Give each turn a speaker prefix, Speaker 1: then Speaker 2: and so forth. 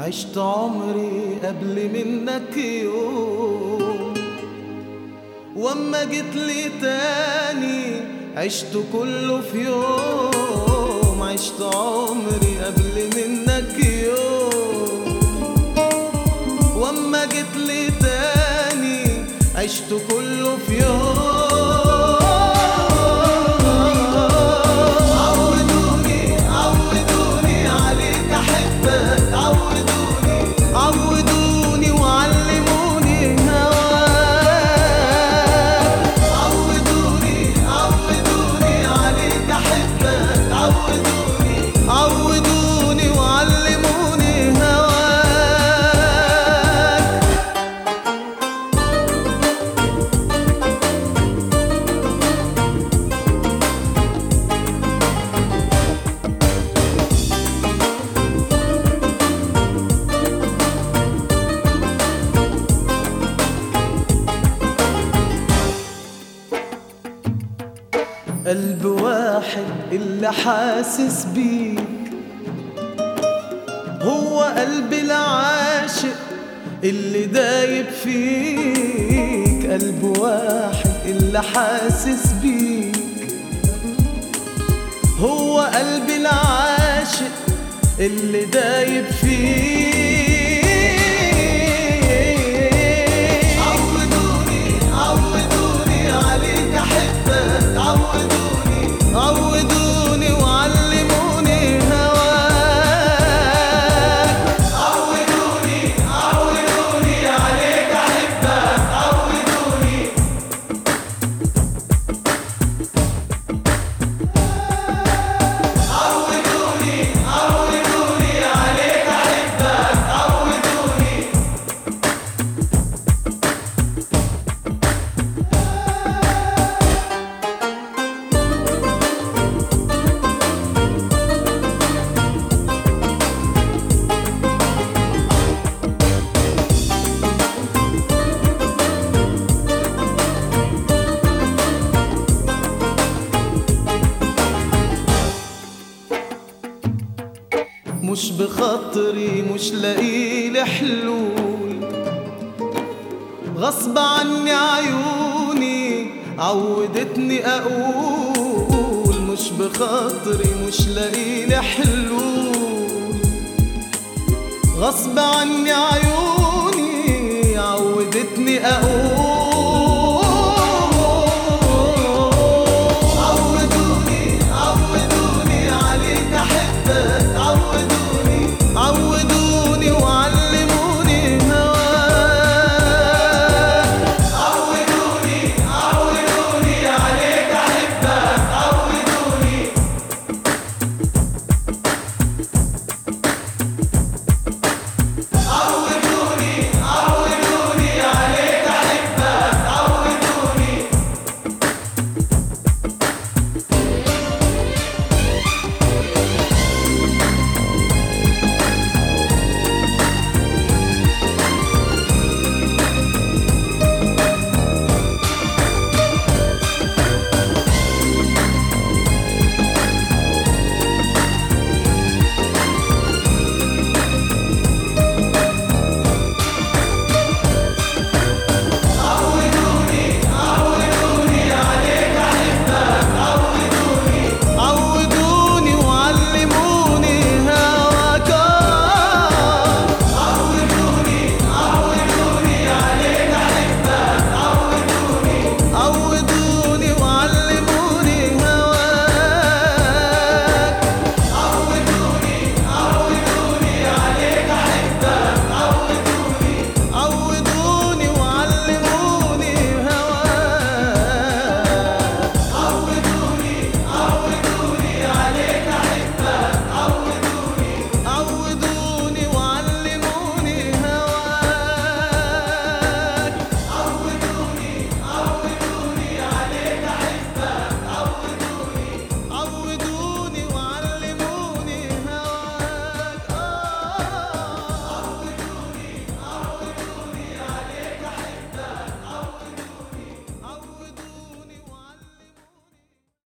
Speaker 1: عشت عمري قبل منك يوم واما جيت لي تاني عشت كله في يوم عشت عمري قبل منك يوم واما جيت لي تاني عشت كله في يوم عودوني عودوني عليك احبك عودوني عودوني وعلموني هواك عودوني عودوني عليك احبك عودوني عودوني وعلموني هواك قلب واحد اللي حاسس بيك هو قلب العاشق اللي دايب فيك قلب واحد اللي حاسس بيك هو قلب العاشق اللي دايب فيك عودوني عودوني عليك احبك عودوني عودوني وعلموني هواك عودوني عودوني عليك احبك عودوني عودوني عودوني عليك احبك عودوني مش بخاطري مش لاقيلي حلول غصب عني عيوني عودتني اقول مش بخاطري مش لاقيلي حلول غصب عني عيوني عودتني اقول